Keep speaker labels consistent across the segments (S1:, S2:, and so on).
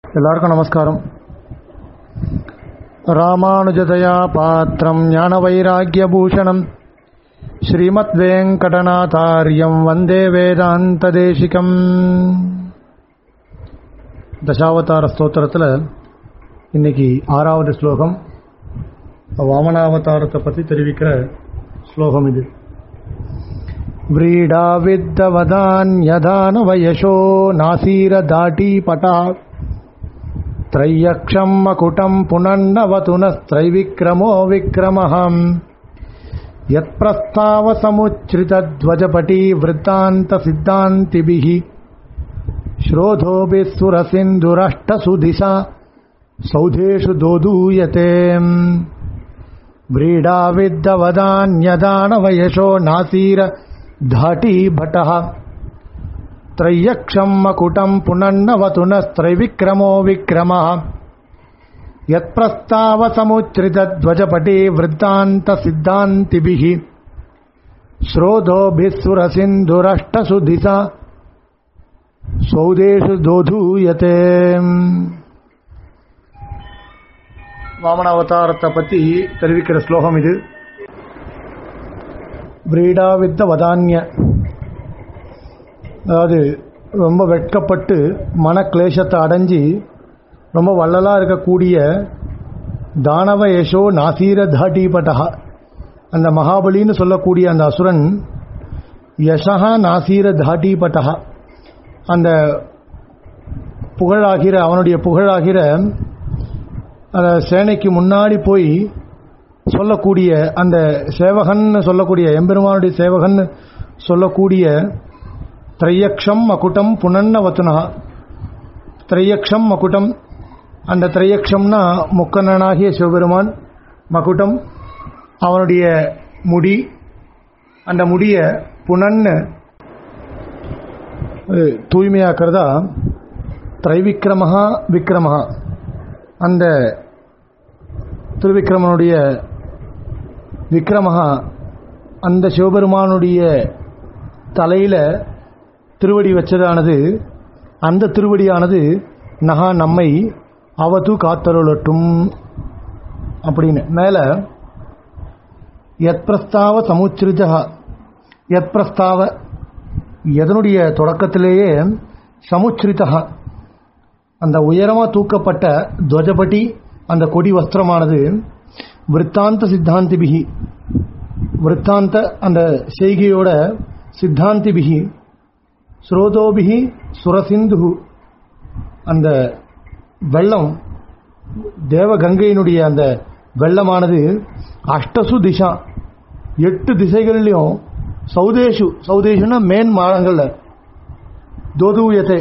S1: எல்லாருக்கும் நமஸ்காரம் ராமானுஜதயா பாத்திரம் ஞான வைராக்கியபூஷணம் ஸ்ரீமத் வெங்கடநாதாரியம் வந்தே வேதாந்த தேசிகம் தசாவதார ஸ்தோத்திரத்தில் இன்னைக்கு ஆறாவது ஸ்லோகம் வாமனாவதாரத்தை பற்றி தெரிவிக்கிற ஸ்லோகம் இது व्रीडाविद्दवदान्यदानवयशो नासीरदाटीपटा त्रय्यक्षम् मकुटम् पुनन्नवतु नस्त्रैविक्रमो विक्रमः यत्प्रस्तावसमुच्छ्रितध्वजपटी वृत्तान्तसिद्धान्तिभिः श्रोधोभिः सुरसिन्धुरष्टसु दिशा सौधेषु दोदूयते व्रीडाविद्दवदान्यदानवयशो नासीर धाटी भटः त्रय्यक्षम् मकुटम् पुनन्नवतु नस्त्रैविक्रमो विक्रमः यत्प्रस्तावसमुच्छ्रितध्वजपटी वृत्तान्तसिद्धान्तिभिः श्रोधोभिः सुरसिन्धुरष्टसु दिशा सौदेषु दोधूयते வாமனாவதாரத்தை பற்றி தெரிவிக்கிற ஸ்லோகம் இது பிரீடாவித்த வதான்ய அதாவது ரொம்ப வெட்கப்பட்டு மனக்லேசத்தை அடைஞ்சி ரொம்ப வள்ளலாக இருக்கக்கூடிய தானவ யசோ நாசீர தாட்டிபட்டா அந்த மகாபலின்னு சொல்லக்கூடிய அந்த அசுரன் யசா நாசீர தாட்டிபட்டா அந்த புகழாகிற அவனுடைய புகழாகிற அந்த சேனைக்கு முன்னாடி போய் சொல்லக்கூடிய அந்த சேவகன் சொல்லக்கூடிய எம்பெருமானுடைய சேவகன் சொல்லக்கூடிய திரையக்ஷம் மகுட்டம் புனன்ன வத்துனா திரையக்ஷம் மகுட்டம் அந்த திரையக்ஷம்னா முக்கண்ணனாகிய சிவபெருமான் மகுட்டம் அவனுடைய முடி அந்த முடிய புனன்னு தூய்மையாக்கிறதா திரைவிக்ரமஹா விக்ரமஹா அந்த திருவிக்ரமனுடைய விக்ரமஹா அந்த சிவபெருமானுடைய தலையில் திருவடி வச்சதானது அந்த திருவடியானது நகா நம்மை அவது காத்தருளட்டும் அப்படின்னு மேலே எத் பிரஸ்தாவ சமுச்சிருஜா எத் பிரஸ்தாவ எதனுடைய தொடக்கத்திலேயே சமுச்சிரிதா அந்த உயரமாக தூக்கப்பட்ட துவஜபட்டி அந்த கொடி வஸ்திரமானது விற்த்தாந்த சித்தாந்திபிகி விற்த்தாந்த அந்த செய்கையோட சித்தாந்திபிகி ஸ்ரோதோபிகி சுரசிந்து அந்த வெள்ளம் தேவகங்கையினுடைய அந்த வெள்ளமானது அஷ்டசு திசா எட்டு திசைகளிலையும் சௌதேஷு சௌதேஷுன்னா மேன் மாடங்களில் தோதுயத்தை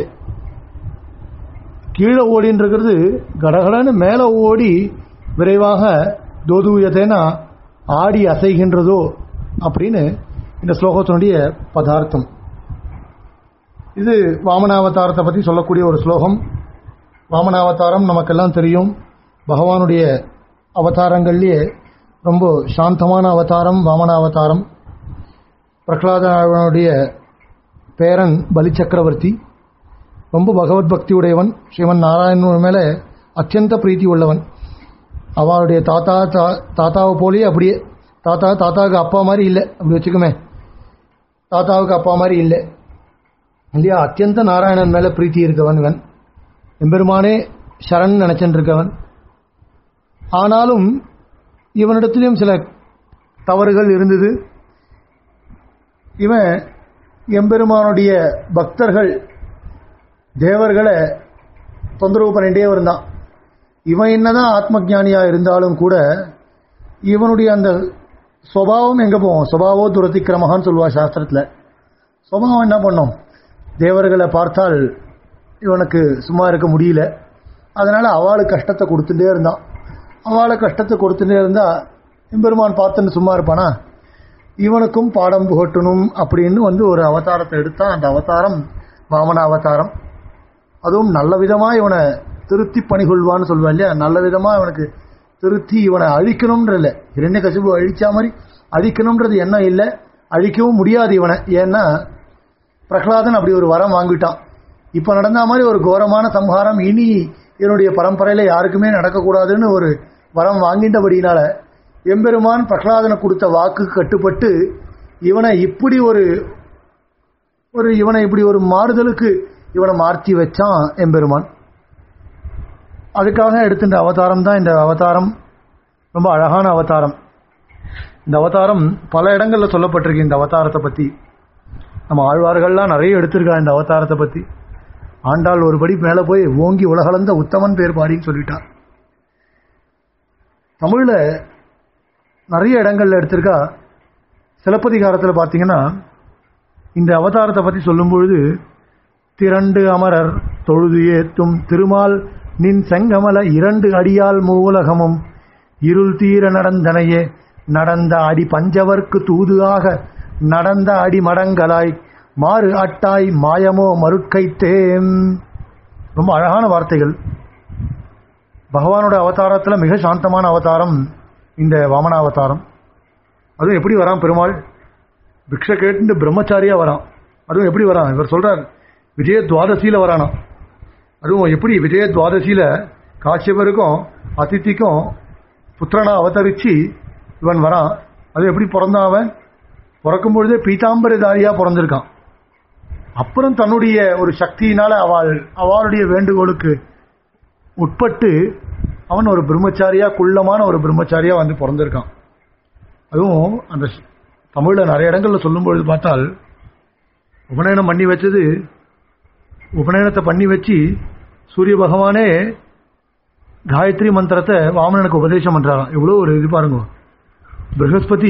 S1: கீழே ஓடின்னு இருக்கிறது கடகடன்னு மேலே ஓடி விரைவாக தோதுயத்தைனா ஆடி அசைகின்றதோ அப்படின்னு இந்த ஸ்லோகத்தினுடைய பதார்த்தம் இது வாமனாவதாரத்தை பற்றி சொல்லக்கூடிய ஒரு ஸ்லோகம் வாமனாவதாரம் நமக்கெல்லாம் தெரியும் பகவானுடைய அவதாரங்கள்லேயே ரொம்ப சாந்தமான அவதாரம் வாமனாவதாரம் பிரகலாதனுடைய பேரன் பலி சக்கரவர்த்தி ரொம்ப பகவத் பக்தி உடையவன் ஸ்ரீமன் நாராயணன் மேலே அத்தியந்த பிரீத்தி உள்ளவன் அவளுடைய தாத்தா தா தாத்தாவை போலேயே அப்படியே தாத்தா தாத்தாவுக்கு அப்பா மாதிரி இல்லை அப்படி வச்சுக்குமே தாத்தாவுக்கு அப்பா மாதிரி இல்லை இல்லையா அத்தியந்த நாராயணன் மேலே பிரீத்தி இருக்கவன் இவன் எம்பெருமானே சரண் நினச்சின்னு இருக்கவன் ஆனாலும் இவனிடத்திலையும் சில தவறுகள் இருந்தது இவன் எம்பெருமானுடைய பக்தர்கள் தேவர்களை தொந்தரவு பண்ணிகிட்டே இருந்தான் இவன் என்னதான் ஆத்ம ஜானியா இருந்தாலும் கூட இவனுடைய அந்த சுவாவம் எங்கே போவோம் சுபாவோ துரதிக்கிரமகான்னு சொல்லுவா சாஸ்திரத்தில் சுபாவம் என்ன பண்ணும் தேவர்களை பார்த்தால் இவனுக்கு சும்மா இருக்க முடியல அதனால் அவளுக்கு கஷ்டத்தை கொடுத்துட்டே இருந்தான் அவளை கஷ்டத்தை கொடுத்துட்டே இருந்தால் எம்பெருமான் பார்த்துன்னு சும்மா இருப்பானா இவனுக்கும் பாடம் புகட்டணும் அப்படின்னு வந்து ஒரு அவதாரத்தை எடுத்தான் அந்த அவதாரம் வாமன அவதாரம் அதுவும் நல்ல விதமாக இவனை திருத்தி பணிகொள்வான்னு சொல்லுவான் இல்லையா நல்ல விதமாக இவனுக்கு திருத்தி இவனை அழிக்கணும்ன்ற இல்லை இரண்டு கசிவு அழிச்சா மாதிரி அழிக்கணுன்றது எண்ணம் இல்லை அழிக்கவும் முடியாது இவனை ஏன்னா பிரகலாதன் அப்படி ஒரு வரம் வாங்கிட்டான் இப்போ நடந்த மாதிரி ஒரு கோரமான சம்ஹாரம் இனி என்னுடைய பரம்பரையில யாருக்குமே நடக்கக்கூடாதுன்னு ஒரு வரம் வாங்கிட்டபடியினால எம்பெருமான் பிரகலாதனை கொடுத்த வாக்கு கட்டுப்பட்டு இவனை இப்படி ஒரு ஒரு இவனை இப்படி ஒரு மாறுதலுக்கு இவனை மாற்றி வச்சான் எம்பெருமான் அதுக்காக எடுத்துட்ட அவதாரம் தான் இந்த அவதாரம் ரொம்ப அழகான அவதாரம் இந்த அவதாரம் பல இடங்கள்ல சொல்லப்பட்டிருக்கு இந்த அவதாரத்தை பத்தி நம்ம ஆழ்வார்கள்லாம் நிறைய எடுத்திருக்கா இந்த அவதாரத்தை பத்தி ஆண்டாள் ஒருபடி மேல போய் ஓங்கி உலகளந்த உத்தமன் பேர் பாடின்னு சொல்லிட்டார் தமிழ்ல நிறைய இடங்கள்ல எடுத்திருக்கா சிலப்பதிகாரத்துல பாத்தீங்கன்னா இந்த அவதாரத்தை பத்தி சொல்லும் பொழுது திரண்டு அமரர் தொழுது ஏத்தும் திருமால் நின் செங்கமல இரண்டு அடியால் மூலகமும் இருள் தீர நடந்தனையே நடந்த அடி பஞ்சவர்க்கு தூது ஆக நடந்த அடி மடங்களாய் மாறு அட்டாய் மாயமோ மறுக்கைத்தேம் ரொம்ப அழகான வார்த்தைகள் பகவானோட அவதாரத்துல மிக சாந்தமான அவதாரம் இந்த வாமன அவதாரம் அதுவும் எப்படி வரான் பெருமாள் பிக்ஷை கேட்டு பிரம்மச்சாரியா வரான் அதுவும் எப்படி வரான் இவர் சொல்றார் விஜய துவாதசியில வரானாம் அதுவும் எப்படி விஜய துவாதசியில காசியபருக்கும் அதித்திக்கும் புத்திரனா அவதரிச்சு இவன் வரான் அது எப்படி பிறந்தான் அவன் பிறக்கும் பொழுதே பீதாம்பரதாரியா பிறந்திருக்கான் அப்புறம் தன்னுடைய ஒரு சக்தியினால அவள் அவளுடைய வேண்டுகோளுக்கு உட்பட்டு அவன் ஒரு பிரம்மச்சாரியா குள்ளமான ஒரு பிரம்மச்சாரியா வந்து பிறந்திருக்கான் அதுவும் அந்த ஸ்- தமிழ்ல நிறைய இடங்கள்ல சொல்லும்பொழுது பார்த்தால் உபநயனம் பண்ணி வச்சது உபநயனத்தை பண்ணி வச்சு சூரிய பகவானே காயத்ரி மந்திரத்தை வாமனனுக்கு உபதேசம் பண்றாராம் எவ்வளோ ஒரு இது பாருங்க ப்ரகஸ்பதி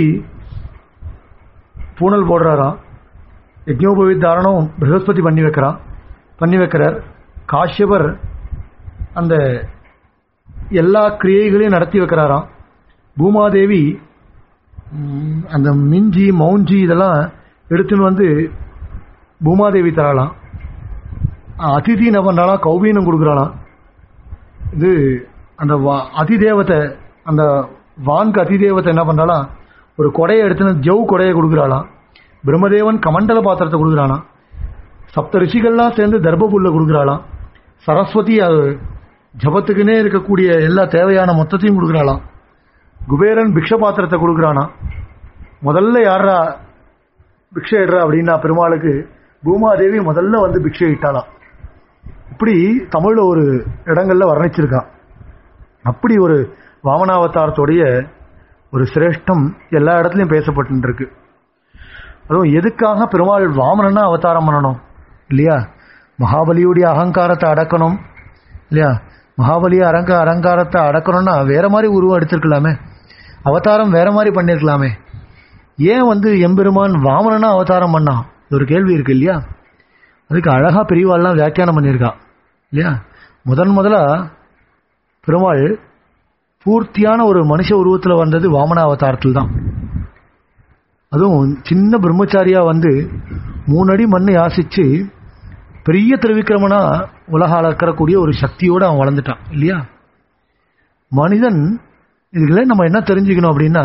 S1: பூனல் போடுறாராம் யஜ்னோபவித் தாரணம் ப்ரகஸ்பதி பண்ணி வைக்கிறான் பண்ணி வைக்கிறார் காஷ்யபர் அந்த எல்லா கிரியைகளையும் நடத்தி வைக்கிறாராம் பூமாதேவி ம், அந்த மிஞ்சி மௌஞ்சி இதெல்லாம் எடுத்துன்னு வந்து பூமாதேவி தரலாம் அதிதி என்ன பண்ணாலாம் கௌபீனம் கொடுக்குறாளாம் இது அந்த வா- அதிதேவத்தை அந்த வான்கு அதிதேவத்தை என்ன பண்றாளாம் ஒரு கொடையை எடுத்துன்னு ஜவ் கொடையை கொடுக்குறாளாம் பிரம்மதேவன் கமண்டல பாத்திரத்தை கொடுக்குறானாம் சப்த ரிஷிகள்லாம் சேர்ந்து தர்பபுல்ல கொடுக்குறாளாம் சரஸ்வதி அது ஜபத்துக்குன்னே இருக்கக்கூடிய எல்லா தேவையான மொத்தத்தையும் கொடுக்குறாளாம் குபேரன் பிக்ஷ பாத்திரத்தை கொடுக்குறானா முதல்ல யாரா பிக்ஷை இடுறா அப்படின்னா பெருமாளுக்கு பூமாதேவி முதல்ல வந்து பிக்ஷை இட்டாளாம் இப்படி தமிழ்ல ஒரு இடங்கள்ல வர்ணிச்சிருக்கா அப்படி ஒரு வாமனாவதாரத்துடைய ஒரு சிரேஷ்டம் எல்லா இடத்துலயும் பேசப்பட்டு இருக்கு அதுவும் எதுக்காக பெருமாள் வாமனனா அவதாரம் பண்ணணும் இல்லையா மகாபலியுடைய அகங்காரத்தை அடக்கணும் இல்லையா மகாபலிய அரங்க அலங்காரத்தை அடக்கணும்னா வேற மாதிரி உருவம் எடுத்திருக்கலாமே அவதாரம் வேற மாதிரி பண்ணிருக்கலாமே ஏன் வந்து எம்பெருமான் வாமனனா அவதாரம் பண்ணான் இது ஒரு கேள்வி இருக்கு இல்லையா அதுக்கு அழகா பெரியவாள்லாம் வியாக்கியானம் பண்ணியிருக்கா இல்லையா முதன் முதலா பெருமாள் பூர்த்தியான ஒரு மனுஷ உருவத்துல வந்தது வாமன அவதாரத்தில் தான் அதுவும் சின்ன பிரம்மச்சாரியா வந்து மூணு அடி மண்ணை யாசிச்சு பெரிய திருவிக்கிரமனா உலக அளக்கக்கூடிய ஒரு சக்தியோட அவன் வளர்ந்துட்டான் இல்லையா மனிதன் இதுல நம்ம என்ன தெரிஞ்சுக்கணும் அப்படின்னா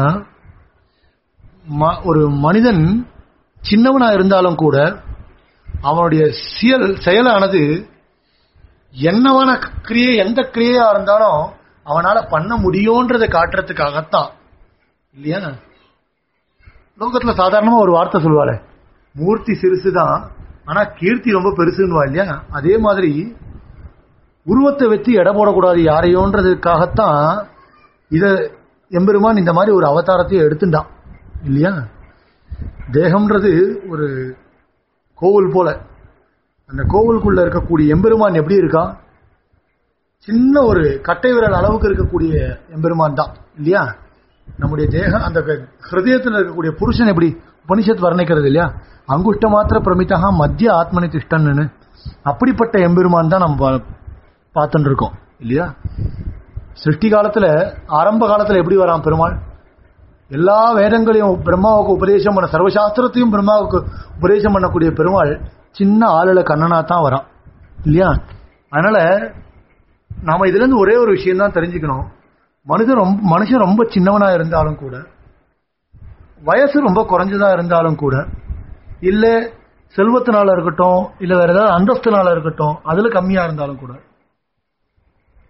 S1: ம- ஒரு மனிதன் சின்னவனா இருந்தாலும் கூட அவனுடைய செயல் செயலானது என்னவான கிரியை எந்த கிரியையா இருந்தாலும் அவனால பண்ண முடியும்ன்றதை காட்டுறதுக்காகத்தான் இல்லையா லோகத்துல சாதாரணமா ஒரு வார்த்தை சொல்லுவாளே மூர்த்தி சிறுசுதான் ஆனா கீர்த்தி ரொம்ப பெருசுன்னுவா இல்லையா அதே மாதிரி உருவத்தை வச்சு எடை போடக்கூடாது யாரையோன்றதுக்காகத்தான் இத எம்பெருமான் இந்த மாதிரி ஒரு அவதாரத்தை எடுத்துட்டான் இல்லையா தேகம்ன்றது ஒரு கோவில் போல அந்த கோவிலுக்குள்ள இருக்கக்கூடிய எம்பெருமான் எப்படி இருக்கான் சின்ன ஒரு கட்டை விரல் அளவுக்கு இருக்கக்கூடிய எம்பெருமான் தான் இல்லையா நம்முடைய தேகம் அந்த க- ஹிருதயத்தில் இருக்கக்கூடிய புருஷன் எப்படி உபனிஷத் வர்ணிக்கிறது இல்லையா அங்குஷ்ட மாத்திர பிரமிதா மத்திய ஆத்மனி திஷ்டன்னு அப்படிப்பட்ட எம்பெருமான் தான் நம்ம பா- பார்த்துட்டு இருக்கோம் இல்லையா சிருஷ்டி காலத்துல ஆரம்ப காலத்துல எப்படி வரான் பெருமாள் எல்லா வேதங்களையும் பிரம்மாவுக்கு உபதேசம் பண்ண சர்வசாஸ்திரத்தையும் பிரம்மாவுக்கு உபதேசம் பண்ணக்கூடிய பெருமாள் சின்ன ஆளுல கண்ணனா தான் வரான் இல்லையா அதனால நாம இதுல இருந்து ஒரே ஒரு விஷயம் தான் தெரிஞ்சுக்கணும் மனிதன் ரொம்ப மனுஷன் ரொம்ப சின்னவனா இருந்தாலும் கூட வயசு ரொம்ப குறைஞ்சதா இருந்தாலும் கூட இல்ல செல்வத்தினால இருக்கட்டும் இல்ல வேற ஏதாவது அந்தஸ்துனால இருக்கட்டும் அதுல கம்மியா இருந்தாலும் கூட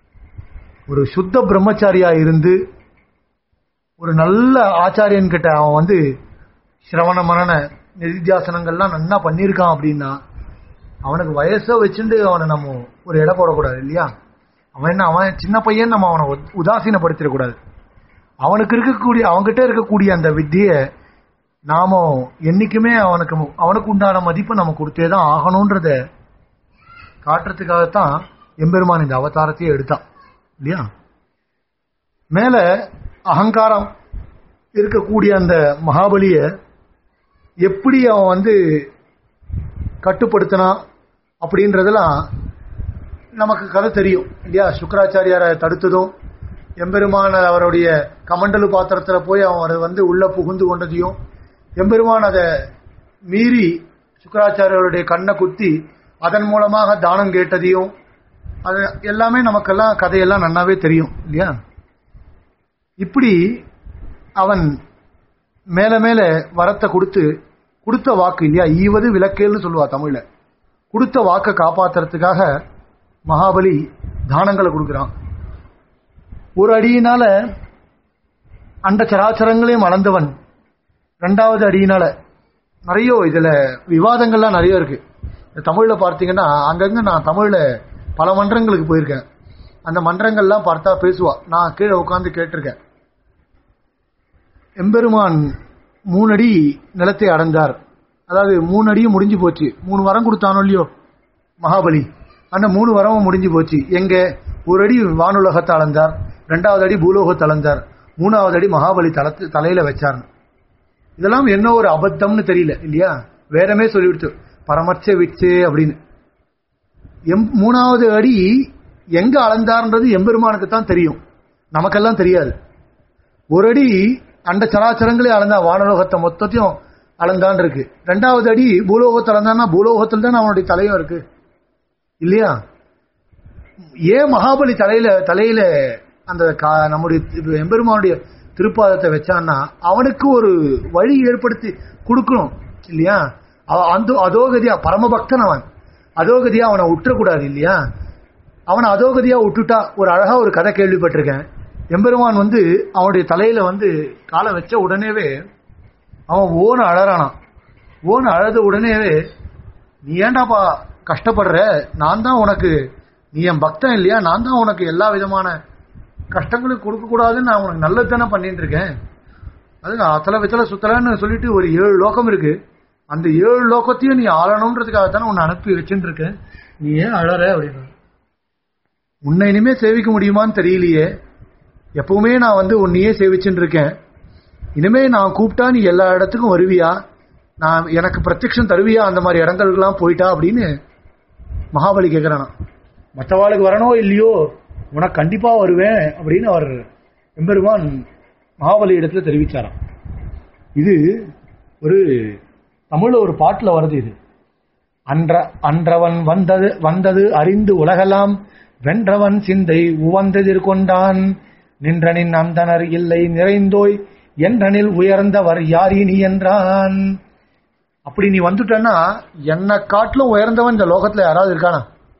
S1: ஒரு சுத்த பிரம்மச்சாரியா இருந்து ஒரு நல்ல ஆச்சாரியன் கிட்ட அவன் வந்து சிரவண மரண நிதித்தியாசனங்கள்லாம் நன்னா பண்ணியிருக்கான் அப்படின்னா அவனுக்கு வயசை வச்சுட்டு அவனை நம்ம ஒரு இடம் போடக்கூடாது இல்லையா அவன் என்ன அவன் சின்ன பையன் நம்ம அவனை உத்- உதாசீனப்படுத்திடக்கூடாது அவனுக்கு இருக்கக்கூடிய அவன்கிட்ட இருக்கக்கூடிய அந்த வித்தியை நாம என்னைக்குமே அவனுக்கு அவனுக்கு உண்டான மதிப்பு நம்ம கொடுத்தே தான் ஆகணுன்றத காட்டுறதுக்காகத்தான் எம்பெருமான் இந்த அவதாரத்தையே எடுத்தான் இல்லையா மேல அகங்காரம் இருக்கக்கூடிய அந்த மகாபலிய எப்படி அவன் வந்து கட்டுப்படுத்தினான் அப்படின்றதெல்லாம் நமக்கு கதை தெரியும் இல்லையா சுக்கராச்சாரியாரை தடுத்ததும் எம்பெருமான் அவருடைய கமண்டலு பாத்திரத்துல போய் அவன் அதை வந்து உள்ள புகுந்து கொண்டதையும் எம்பெருமான் அதை மீறி சுக்கராச்சாரியருடைய கண்ணை குத்தி அதன் மூலமாக தானம் கேட்டதையும் அது எல்லாமே நமக்கெல்லாம் கதையெல்லாம் நன்னாவே தெரியும் இல்லையா இப்படி அவன் மேல மேல வரத்தை கொடுத்து கொடுத்த வாக்கு இல்லையா ஈவது விளக்கேல்னு சொல்லுவா தமிழ்ல கொடுத்த வாக்கை காப்பாத்துறதுக்காக மகாபலி தானங்களை கொடுக்கிறான் ஒரு அடியினால அண்ட சராச்சரங்களையும் அளந்தவன் ரெண்டாவது அடியினால நிறைய இதுல விவாதங்கள்லாம் நிறைய இருக்கு இந்த தமிழ்ல பார்த்தீங்கன்னா அங்கங்க நான் தமிழ்ல பல மன்றங்களுக்கு போயிருக்கேன் அந்த மன்றங்கள்லாம் பார்த்தா பேசுவா நான் கீழே உட்காந்து கேட்டிருக்கேன் எம்பெருமான் மூணு அடி நிலத்தை அடைந்தார் அதாவது மூணு அடியும் முடிஞ்சு போச்சு மூணு வரம் கொடுத்தானோ இல்லையோ மகாபலி அந்த மூணு வரமும் முடிஞ்சு போச்சு எங்க ஒரு அடி வானுலகத்தை அளந்தார் ரெண்டாவது அடி பூலோகத்தை அளந்தார் மூணாவது அடி மகாபலி தலத்து தலையில வச்சார் இதெல்லாம் என்ன ஒரு அபத்தம்னு தெரியல இல்லையா வேறமே சொல்லிவிடுத்து பரமர்ச்ச விச்சு அப்படின்னு எம் மூணாவது அடி எங்க அளந்தார்ன்றது எம்பெருமானுக்கு தான் தெரியும் நமக்கெல்லாம் தெரியாது ஒரு அடி அண்ட சராச்சரங்களே அளந்தா வானலோகத்தை மொத்தத்தையும் அளந்தான் இருக்கு ரெண்டாவது அடி பூலோகத்தை அளந்தான்னா பூலோகத்தில் தான் அவனுடைய தலையும் இருக்கு இல்லையா ஏன் மகாபலி தலையில தலையில அந்த கா- நம்முடைய தி- எம்பெருமானுடைய திருப்பாதத்தை வச்சான்னா அவனுக்கு ஒரு வழி ஏற்படுத்தி கொடுக்கணும் இல்லையா அவ- அந்த அதோகதியா பரமபக்தன் அவன் அதோகதியா அவனை விட்டுறக்கூடாது இல்லையா அவனை அதோகதியா விட்டுட்டா ஒரு அழகா ஒரு கதை கேள்விப்பட்டிருக்கேன் எம்பெருமான் வந்து அவனுடைய தலையில வந்து காலை வச்ச உடனேவே அவன் ஓன அழறானான் ஓன அழத உடனேவே நீ ஏன்டாப்பா கஷ்டப்படுற நான் தான் உனக்கு நீ என் பக்தன் இல்லையா நான் தான் உனக்கு எல்லா விதமான கஷ்டங்களும் கொடுக்க கூடாதுன்னு நான் உனக்கு நல்லது தானே பண்ணிட்டு இருக்கேன் அது நான் அத்தல வித்தல சுத்தலன்னு சொல்லிட்டு ஒரு ஏழு லோகம் இருக்கு அந்த ஏழு லோகத்தையும் நீ ஆளணுன்றதுக்காக தானே உன்னை அனுப்பி வச்சுட்டு இருக்கேன் நீ ஏன் அழற அப்படின்னு உன்னை இனிமே சேவிக்க முடியுமான்னு தெரியலையே எப்பவுமே நான் வந்து உன்னையே சேவிச்சுட்டு இருக்கேன் இனிமே நான் கூப்பிட்டா நீ எல்லா இடத்துக்கும் வருவியா நான் எனக்கு பிரத்யக்ஷம் தருவியா அந்த மாதிரி இடங்களுக்கெல்லாம் போயிட்டா அப்படின்னு மகாபலி கேட்கிறானா மற்றவாளுக்கு வரனோ இல்லையோ உனக்கு கண்டிப்பா வருவேன் அப்படின்னு அவர் எம்பெருமான் மகாபலி இடத்துல தெரிவிச்சாராம் இது ஒரு தமிழ்ல ஒரு பாட்டுல வருது இது அன்ற அன்றவன் வந்தது வந்தது அறிந்து உலகெல்லாம் வென்றவன் சிந்தை உவந்ததிர் கொண்டான் நின்றனின் அந்தனர் இல்லை நிறைந்தோய் என்றனில் உயர்ந்தவர் யார் இனி என்றான் அப்படி நீ வந்துட்டன்னா என்னை காட்டிலும் உயர்ந்தவன் இந்த லோகத்துல யாராவது இருக்கானா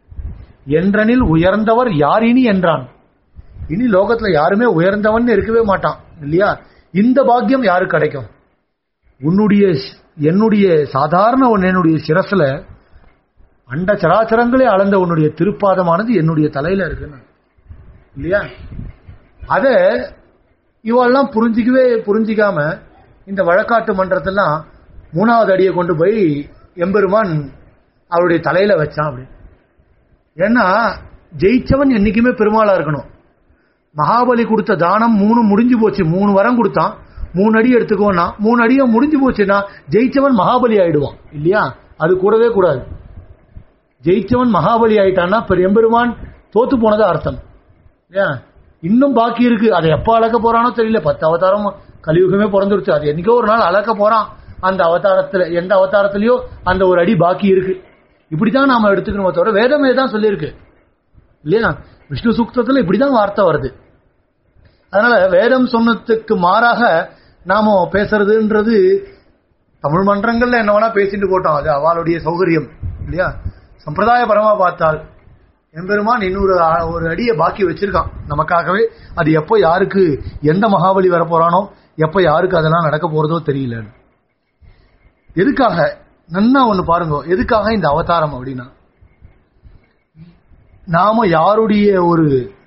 S1: என்றனில் உயர்ந்தவர் யார் இனி என்றான் இனி லோகத்துல யாருமே உயர்ந்தவன் இருக்கவே மாட்டான் இல்லையா இந்த பாக்கியம் யாருக்கு கிடைக்கும் உன்னுடைய என்னுடைய சாதாரண ஒன்னு என்னுடைய சிரசுல அண்ட சராச்சரங்களே அளந்த உன்னுடைய திருப்பாதமானது என்னுடைய தலையில இருக்குன்னு இல்லையா அத இவெல்லாம் புரிஞ்சிக்கவே புரிஞ்சிக்காம இந்த வழக்காட்டு மன்றத்தெல்லாம் மூணாவது அடியை கொண்டு போய் எம்பெருமான் அவருடைய தலையில வச்சான் அப்படி ஏன்னா ஜெயிச்சவன் என்னைக்குமே பெருமாளா இருக்கணும் மகாபலி கொடுத்த தானம் மூணு முடிஞ்சு போச்சு மூணு வரம் கொடுத்தான் மூணு அடி எடுத்துக்கோன்னா மூணு அடியும் முடிஞ்சு போச்சுன்னா ஜெயிச்சவன் மகாபலி ஆயிடுவான் இல்லையா அது கூடவே கூடாது ஜெயிச்சவன் மகாபலி ஆயிட்டான்னா பெரிய எம்பெருமான் தோத்து போனதா அர்த்தம் இல்லையா இன்னும் பாக்கி இருக்கு அதை எப்ப அளக்க போறானோ தெரியல பத்து அவதாரம் கலியுகமே பிறந்துருச்சு அது என்னைக்கோ ஒரு நாள் அளக்க போறான் அந்த அவதாரத்துல எந்த அவதாரத்திலயோ அந்த ஒரு அடி பாக்கி இருக்கு இப்படிதான் நாம எடுத்துக்கணுமே தவிர வேதமே தான் சொல்லியிருக்கு இல்லையா விஷ்ணு சூக்தத்துல இப்படிதான் வார்த்தை வருது அதனால வேதம் சொன்னதுக்கு மாறாக நாம பேசுறதுன்றது தமிழ் மன்றங்கள்ல என்ன வேணா பேசிட்டு போட்டோம் அது அவளுடைய சௌகரியம் இல்லையா சம்பிரதாய பரமா பார்த்தால் எம்பெருமான் இன்னொரு ஆ- ஒரு அடியை பாக்கி வச்சிருக்கான் நமக்காகவே அது எப்போ யாருக்கு எந்த மகாபலி வர போறானோ எப்போ யாருக்கு அதெல்லாம் நடக்க போறதோ தெரியல எதுக்காக நன்னா ஒண்ணு பாருங்க எதுக்காக இந்த அவதாரம் அப்படின்னா நாம யாருடைய ஒரு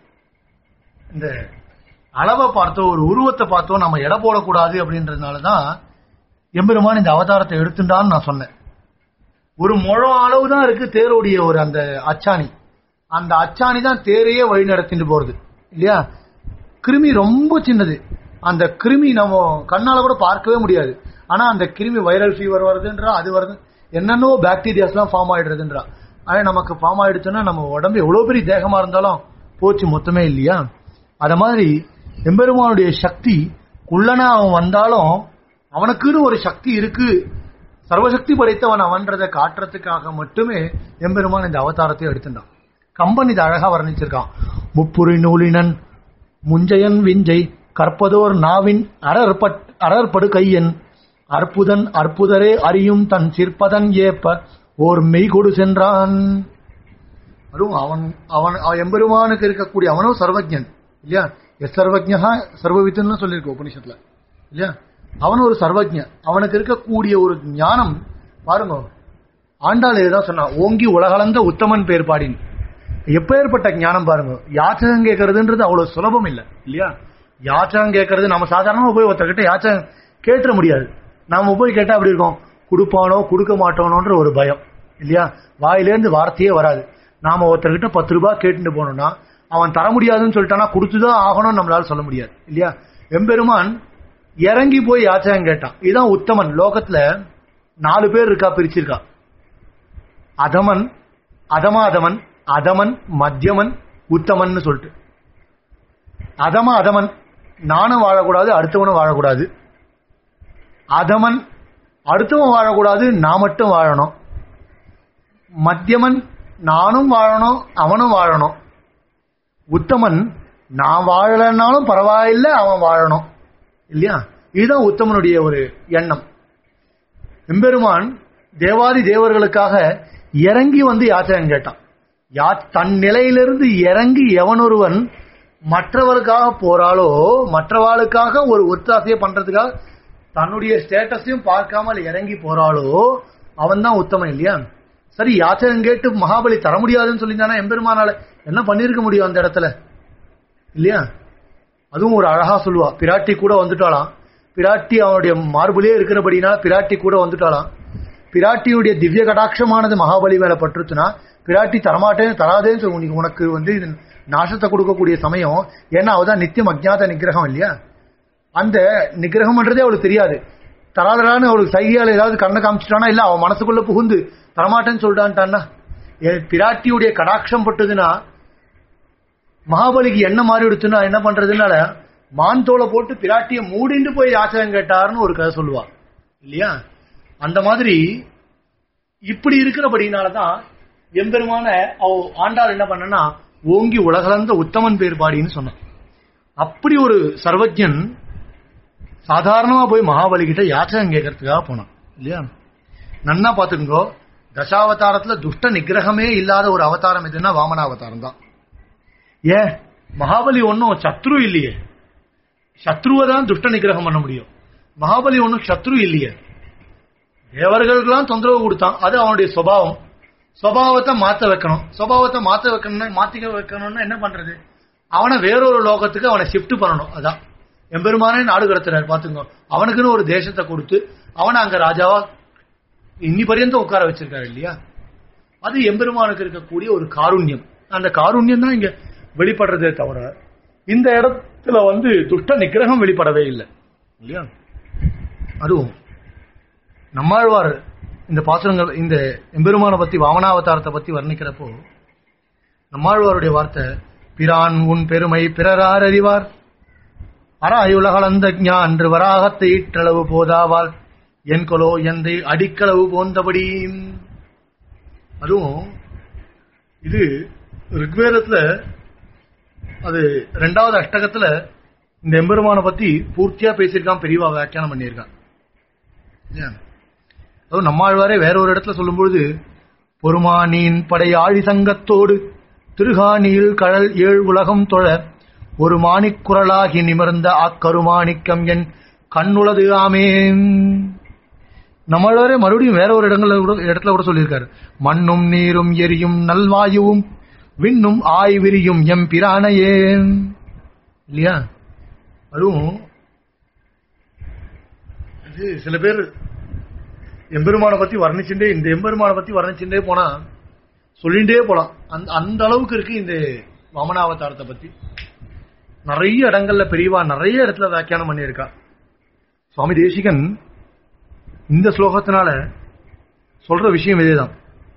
S1: இந்த அளவை பார்த்தோ ஒரு உருவத்தை பார்த்தோ நம்ம எடை போடக்கூடாது அப்படின்றதுனால தான் எம்பெருமான் இந்த அவதாரத்தை எடுத்துட்டான்னு நான் சொன்னேன் ஒரு முழம் அளவு தான் இருக்கு தேருடைய ஒரு அந்த அச்சாணி அந்த அச்சாணி தான் தேரையே வழி நடத்திட்டு போறது இல்லையா கிருமி ரொம்ப சின்னது அந்த கிருமி நம்ம கண்ணால கூட பார்க்கவே முடியாது ஆனா அந்த கிருமி வைரல் ஃபீவர் வருதுன்றா அது வருது என்னென்னோ பாக்டீரியாஸ்லாம் ஃபார்ம் ஆயிடுறதுன்றா ஆனா நமக்கு ஃபார்ம் ஆயிடுச்சுன்னா நம்ம உடம்பு எவ்வளவு பெரிய தேகமா இருந்தாலும் போச்சு மொத்தமே இல்லையா அத மாதிரி எம்பெருமானுடைய சக்தி குள்ளனா அவன் வந்தாலும் அவனுக்குன்னு ஒரு சக்தி இருக்கு சர்வசக்தி படைத்தவன் அவன்றதை காட்டுறதுக்காக மட்டுமே எம்பெருமான் இந்த அவதாரத்தை எடுத்துட்டான் கம்பன் இதை அழகா வர்ணிச்சிருக்கான் முப்புரி நூலினன் முஞ்சையன் விஞ்சை கற்பதோர் நாவின் அரற்பட் அரற்படு கையன் அற்புதன் அற்புதரே அறியும் தன் சிற்பதன் ஏப்ப ஓர் மெய்கொடு சென்றான் அதுவும் அவன் அவன் அவன் எம்பெருமானுக்கு இருக்கக்கூடிய அவனும் சர்வஜன் இல்லையா எஸ் சர்வஜா சர்வவித்துன்னு சொல்லியிருக்கு உபனிஷத்துல இல்லையா அவன் ஒரு சர்வஜன் அவனுக்கு இருக்கக்கூடிய ஒரு ஞானம் பாருங்க ஆண்டாள் ஏதான் சொன்னா ஓங்கி உலகளந்த உத்தமன் பேர் பாடின் எப்பேற்பட்ட ஞானம் பாருங்க யாச்சகம் கேட்கறதுன்றது அவ்வளவு சுலபம் இல்ல இல்லையா யாச்சகம் கேட்கறது நம்ம சாதாரணமா போய் ஒருத்தர்கிட்ட யாச்சகம் கேட்டுற முடியாது நாம போய் கேட்டா அப்படி இருக்கோம் கொடுப்பானோ கொடுக்க மாட்டானோன்ற ஒரு பயம் இல்லையா வாயிலேருந்து வார்த்தையே வராது நாம ஒருத்தர்கிட்ட பத்து ரூபாய் கேட்டுட்டு போனோம்னா அவன் தர முடியாதுன்னு சொல்லிட்டானா கொடுத்துதான் ஆகணும்னு நம்மளால சொல்ல முடியாது இல்லையா எம்பெருமான் இறங்கி போய் யாச்சகம் கேட்டான் இதுதான் உத்தமன் லோகத்துல நாலு பேர் இருக்கா பிரிச்சிருக்கா அதமன் அதமாதமன் அதமன் மத்தியமன் உத்தமன் சொல்லிட்டு அதம அதமன் நானும் வாழக்கூடாது அடுத்தவனும் வாழக்கூடாது அதமன் அடுத்தவன் வாழக்கூடாது நான் மட்டும் வாழணும் மத்தியமன் நானும் வாழணும் அவனும் வாழணும் உத்தமன் நான் வாழலன்னாலும் பரவாயில்ல அவன் வாழணும் இல்லையா இதுதான் உத்தமனுடைய ஒரு எண்ணம் எம்பெருமான் தேவாதி தேவர்களுக்காக இறங்கி வந்து யாச்சகம் கேட்டான் யா தன் நிலையிலிருந்து இறங்கி எவனொருவன் மற்றவருக்காக போறாளோ மற்றவாளுக்காக ஒரு ஒத்தாசையை பண்றதுக்காக தன்னுடைய ஸ்டேட்டஸையும் பார்க்காமல் இறங்கி போறாளோ அவன் தான் உத்தமன் இல்லையா சரி யாச்சகம் கேட்டு மகாபலி தர முடியாதுன்னு சொல்லியிருந்தானா எம்பெருமானால என்ன பண்ணிருக்க முடியும் அந்த இடத்துல இல்லையா அதுவும் ஒரு அழகா சொல்லுவா பிராட்டி கூட வந்துட்டாளாம் பிராட்டி அவனுடைய மார்புலே இருக்கிறபடினால பிராட்டி கூட வந்துட்டாளாம் பிராட்டியுடைய திவ்ய கடாட்சமானது மகாபலி மேல பட்டுருச்சுன்னா பிராட்டி தரமாட்டேன் தராதேன்னு சொல்லு உனக்கு உனக்கு வந்து இது நாசத்தை கொடுக்கக்கூடிய சமயம் ஏன்னா அவதான் நித்தியம் அஜ்ஞாத நிகிரகம் இல்லையா அந்த நிகிரகம்ன்றதே அவளுக்கு தெரியாது தராதரான்னு அவளுக்கு சைகையால் ஏதாவது கண்ணை காமிச்சிட்டானா இல்ல அவன் மனசுக்குள்ள புகுந்து தரமாட்டேன்னு சொல்லிட்டான்ட்டான்னா என் பிராட்டியுடைய கடாட்சம் பட்டதுன்னா மகாபலிக்கு என்ன மாறி விடுச்சுன்னா என்ன பண்றதுனால மான் தோலை போட்டு பிராட்டிய மூடிண்டு போய் யாச்சகம் கேட்டாருன்னு ஒரு கதை சொல்லுவா இல்லையா அந்த மாதிரி இப்படி இருக்கிறபடினாலதான் எம்பெருமான அவ ஆண்டாள் என்ன பண்ணனா ஓங்கி உலகளந்த உத்தமன் பேர் பாடின்னு சொன்னான் அப்படி ஒரு சர்வஜன் சாதாரணமா போய் மகாபலி கிட்ட யாச்சகம் கேட்கறதுக்காக போனான் இல்லையா நன்னா பாத்துக்கோ தசாவதாரத்துல துஷ்ட நிகிரகமே இல்லாத ஒரு அவதாரம் எதுன்னா வாமனாவதாரம் தான் ஏன் மகாபலி ஒன்னும் சத்ரு இல்லையே சத்ருவை தான் துஷ்ட நிகிரகம் பண்ண முடியும் மகாபலி ஒன்னும் சத்ரு இல்லையே தேவர்களுக்கெல்லாம் தொந்தரவு கொடுத்தான் அது அவனுடைய சுபாவம் சுபாவத்தை மாத்த வைக்கணும் சுபாவத்தை மாத்த வைக்கணும்னா மாத்திக்க வைக்கணும்னா என்ன பண்றது அவனை வேறொரு லோகத்துக்கு அவனை ஷிஃப்ட் பண்ணணும் அதான் எம்பெருமானே நாடு கடத்துறாரு பாத்துங்க அவனுக்குன்னு ஒரு தேசத்தை கொடுத்து அவனை அங்க ராஜாவா இன்னி பரியந்தம் உட்கார வச்சிருக்காரு இல்லையா அது எம்பெருமானுக்கு இருக்கக்கூடிய ஒரு காருண்யம் அந்த காருண்யம் தான் இங்க வெளிப்படுறதே தவிர இந்த இடத்துல வந்து துஷ்ட நிகிரகம் வெளிப்படவே இல்லை இல்லையா அதுவும் நம்மாழ்வார் இந்த பாசுரங்கள் இந்த எம்பெருமான பத்தி வாமனாவதாரத்தை பத்தி வர்ணிக்கிறப்போ நம்மாழ்வாருடைய வார்த்தை பிரான் உன் பெருமை பிறரார் அறிவார் அராயுலகளந்த ஞான்று வராகத்தை ஈற்றளவு போதாவால் என் கொலோ எந்தை அடிக்களவு போந்தபடி அதுவும் இது ரிக்வேதத்துல அது ரெண்டாவது அஷ்டகத்துல இந்த எம்பெருமான பத்தி பூர்த்தியா பேசியிருக்கான் பெரியவா வியாக்கியானம் பண்ணியிருக்கான் இல்லையா? அதுவும் நம்மாழ்வாரே வேற ஒரு இடத்துல சொல்லும்பொழுது பொறுமானின் படை ஆழி சங்கத்தோடு
S2: திருகாணியில் கழல் ஏழு உலகம் தொழ ஒரு மாணிக்குரலாகி நிமிர்ந்த அக்கருமாணிக்கம் என் கண்ணுளது ஆமேன் நம்மளவரே மறுபடியும் வேற ஒரு இடங்கள்ல கூட இடத்துல கூட சொல்லியிருக்காரு மண்ணும் நீரும் எரியும் நல்வாயுவும் விண்ணும் ஆய் விரியும் எம் பிரானையே இல்லையா அதுவும் இது சில பேர் எம்பெருமானை பத்தி வர்ணிச்சுட்டே இந்த எம்பெருமானை பத்தி வர்ணிச்சுட்டே போனா சொல்லிண்டே போலாம் அந்த அந்த அளவுக்கு இருக்கு இந்த வாமனாவதாரத்தை பத்தி நிறைய இடங்கள்ல பெரியவா நிறைய இடத்துல வியாக்கியானம் பண்ணியிருக்கா சுவாமி தேசிகன் இந்த ஸ்லோகத்தினால சொல்ற விஷயம் இதேதான்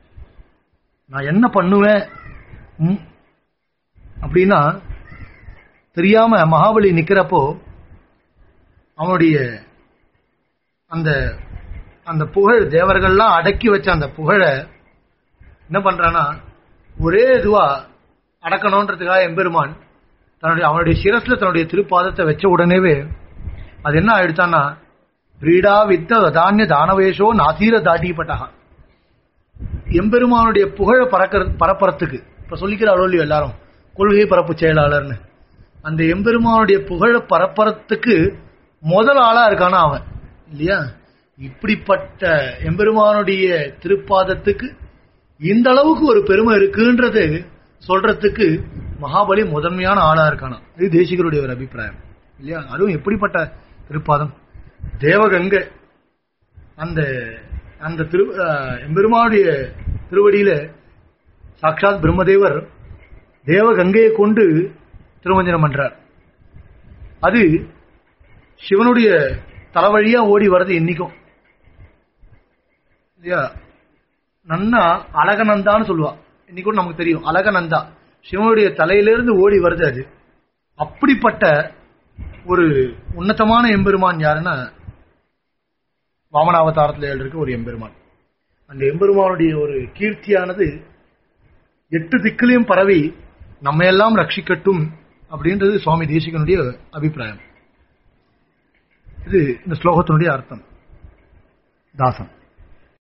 S2: நான் என்ன பண்ணுவேன் ம், அப்படின்னா தெரியாம மகாபலி நிக்கிறப்போ அவனுடைய அந்த அந்த புகழ் தேவர்கள்லாம் அடக்கி வச்ச அந்த புகழை என்ன பண்றானா ஒரே இதுவா அடக்கணுன்றதுக்காக எம்பெருமான் தன்னுடைய அவனுடைய சிரஸ்ல தன்னுடைய திருப்பாதத்தை வச்ச உடனேவே அது என்ன ஆயிடுச்சான்னா பிரீடா வித்த தானிய தானவேஷோ நாசீர தாட்டிப்பட்டா எம்பெருமானுடைய புகழ பறக்கிற பரப்புறத்துக்கு இப்ப சொல்லிக்கிறாரோ இல்லையோ எல்லாரும் கொள்கை பரப்பு செயலாளர்னு அந்த எம்பெருமானுடைய புகழ பரப்புறத்துக்கு முதல் ஆளா இருக்கானா அவன் இல்லையா இப்படிப்பட்ட எம்பெருமானுடைய திருப்பாதத்துக்கு இந்த அளவுக்கு ஒரு பெருமை இருக்குன்றது சொல்றதுக்கு மகாபலி முதன்மையான ஆளா இருக்கானா இது தேசிகருடைய ஒரு அபிப்பிராயம் இல்லையா அதுவும் எப்படிப்பட்ட திருப்பாதம் தேவகங்கை அந்த அந்த திரு அஹ், எம்பெருமானுடைய திருவடியில சாட்சாத் பிரம்மதேவர் தேவகங்கையை கொண்டு திருமஞ்சனம் பண்றார் அது சிவனுடைய தலைவழியா ஓடி வர்றது இன்னைக்கும் இல்லையா நன்னா அழகநந்தான்னு சொல்லுவா இன்னைக்கு கூட நமக்கு தெரியும் அழகநந்தா சிவனுடைய தலையிலிருந்து ஓடி வருது அது அப்படிப்பட்ட ஒரு உன்னதமான எம்பெருமான் யாருன்னா வாமனாவதாரத்தில் இருக்க ஒரு எம்பெருமான் அந்த எம்பெருமானுடைய ஒரு கீர்த்தியானது எட்டு திக்கிலையும் பரவி நம்ம எல்லாம் ரட்சிக்கட்டும் அப்படின்றது சுவாமி தேசிகனுடைய அபிப்பிராயம் இது இந்த ஸ்லோகத்தினுடைய அர்த்தம் தாசன்